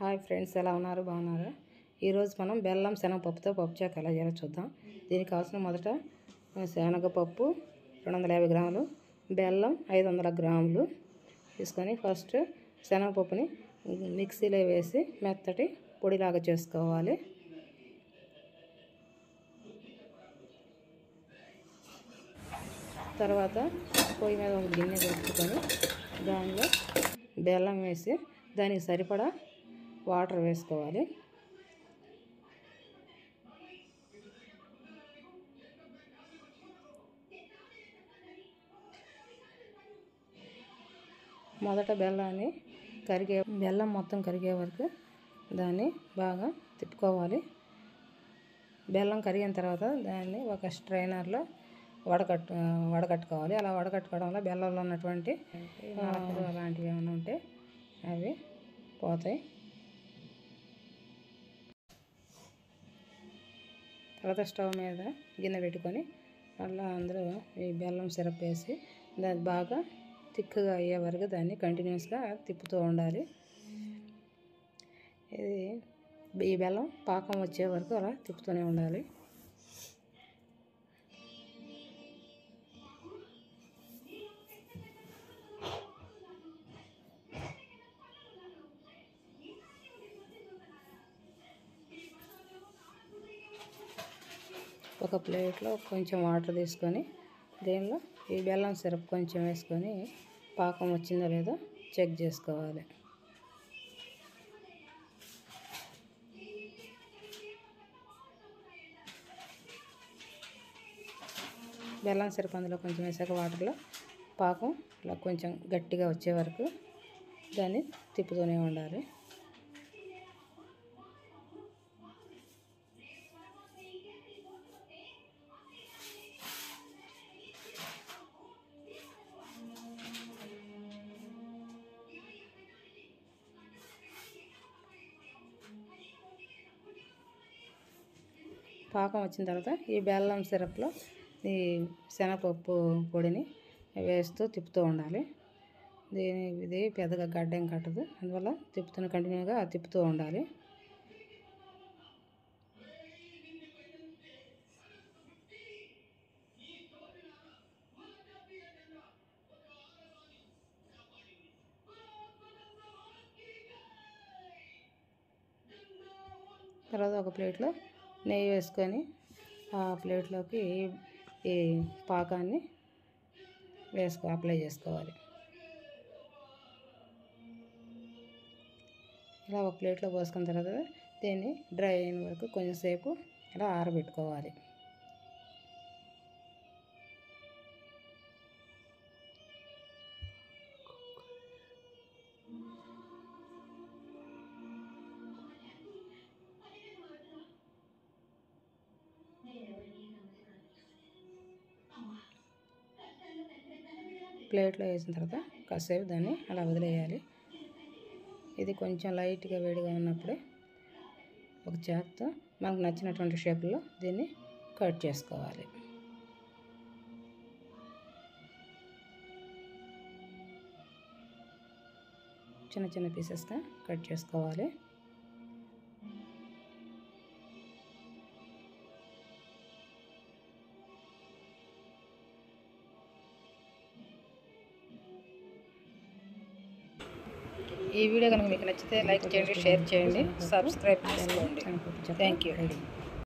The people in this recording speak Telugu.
హాయ్ ఫ్రెండ్స్ ఎలా ఉన్నారు బాగున్నారా ఈరోజు మనం బెల్లం శనగపప్పుతో పప్పుచాకు ఎలా చేయాలో చూద్దాం దీనికి కావాల్సిన మొదట శనగపప్పు రెండు వందల యాభై గ్రాములు బెల్లం ఐదు వందల గ్రాములు తీసుకొని ఫస్ట్ శనగపప్పుని మిక్సీలో వేసి మెత్తటి పొడిలాగా చేసుకోవాలి తర్వాత పొయ్యి మీద ఒక గిన్నె పెట్టుకొని దానిలో బెల్లం వేసి దానికి సరిపడా వాటర్ వేసుకోవాలి మొదట బెల్లాన్ని కరిగే బెల్లం మొత్తం కరిగే వరకు దాన్ని బాగా తిప్పుకోవాలి బెల్లం కరిగిన తర్వాత దాన్ని ఒక స్ట్రైనర్లో వడకట్టు వడకట్టుకోవాలి అలా వడకట్టుకోవడం వల్ల బెల్లంలో ఉన్నటువంటి నలకలు అలాంటివి ఏమైనా ఉంటే అవి పోతాయి తర్వాత స్టవ్ మీద గిన్నె పెట్టుకొని మళ్ళీ అందులో ఈ బెల్లం సిరప్ వేసి దాన్ని బాగా థిక్గా అయ్యే వరకు దాన్ని కంటిన్యూస్గా తిప్పుతూ ఉండాలి ఇది ఈ బెల్లం పాకం వచ్చే వరకు అలా తిప్పుతూనే ఉండాలి ఒక ప్లేట్లో కొంచెం వాటర్ తీసుకొని దీనిలో ఈ బెల్లం సిరప్ కొంచెం వేసుకొని పాకం వచ్చిందో లేదో చెక్ చేసుకోవాలి బెల్లం సిరప్ అందులో కొంచెం వేసాక వాటర్లో పాకం ఇలా కొంచెం గట్టిగా వచ్చే వరకు దాన్ని తిప్పుతూనే ఉండాలి పాకం వచ్చిన తర్వాత ఈ బెల్లం సిరప్లో ఈ శనగపప్పు పొడిని వేస్తూ తిప్పుతూ ఉండాలి దీని ఇది పెద్దగా గడ్డేం కట్టదు అందువల్ల తిప్పుతున్న కంటిన్యూగా తిప్పుతూ ఉండాలి తర్వాత ఒక ప్లేట్లో నెయ్యి వేసుకొని ఆ ప్లేట్లోకి ఈ పాకాన్ని వేసుకో అప్లై చేసుకోవాలి ఇలా ఒక ప్లేట్లో పోసుకున్న తర్వాత దీన్ని డ్రై అయిన వరకు కొంచెంసేపు ఇలా ఆరబెట్టుకోవాలి ప్లేట్లో వేసిన తర్వాత కాసేపు దాన్ని అలా వదిలేయాలి ఇది కొంచెం లైట్గా వేడిగా ఉన్నప్పుడే ఒక చాక్తో మనకు నచ్చినటువంటి షేప్లో దీన్ని కట్ చేసుకోవాలి చిన్న చిన్న పీసెస్గా కట్ చేసుకోవాలి ఈ వీడియో కనుక మీకు నచ్చితే లైక్ చేయండి షేర్ చేయండి సబ్స్క్రైబ్ చేసుకోండి థ్యాంక్ యూ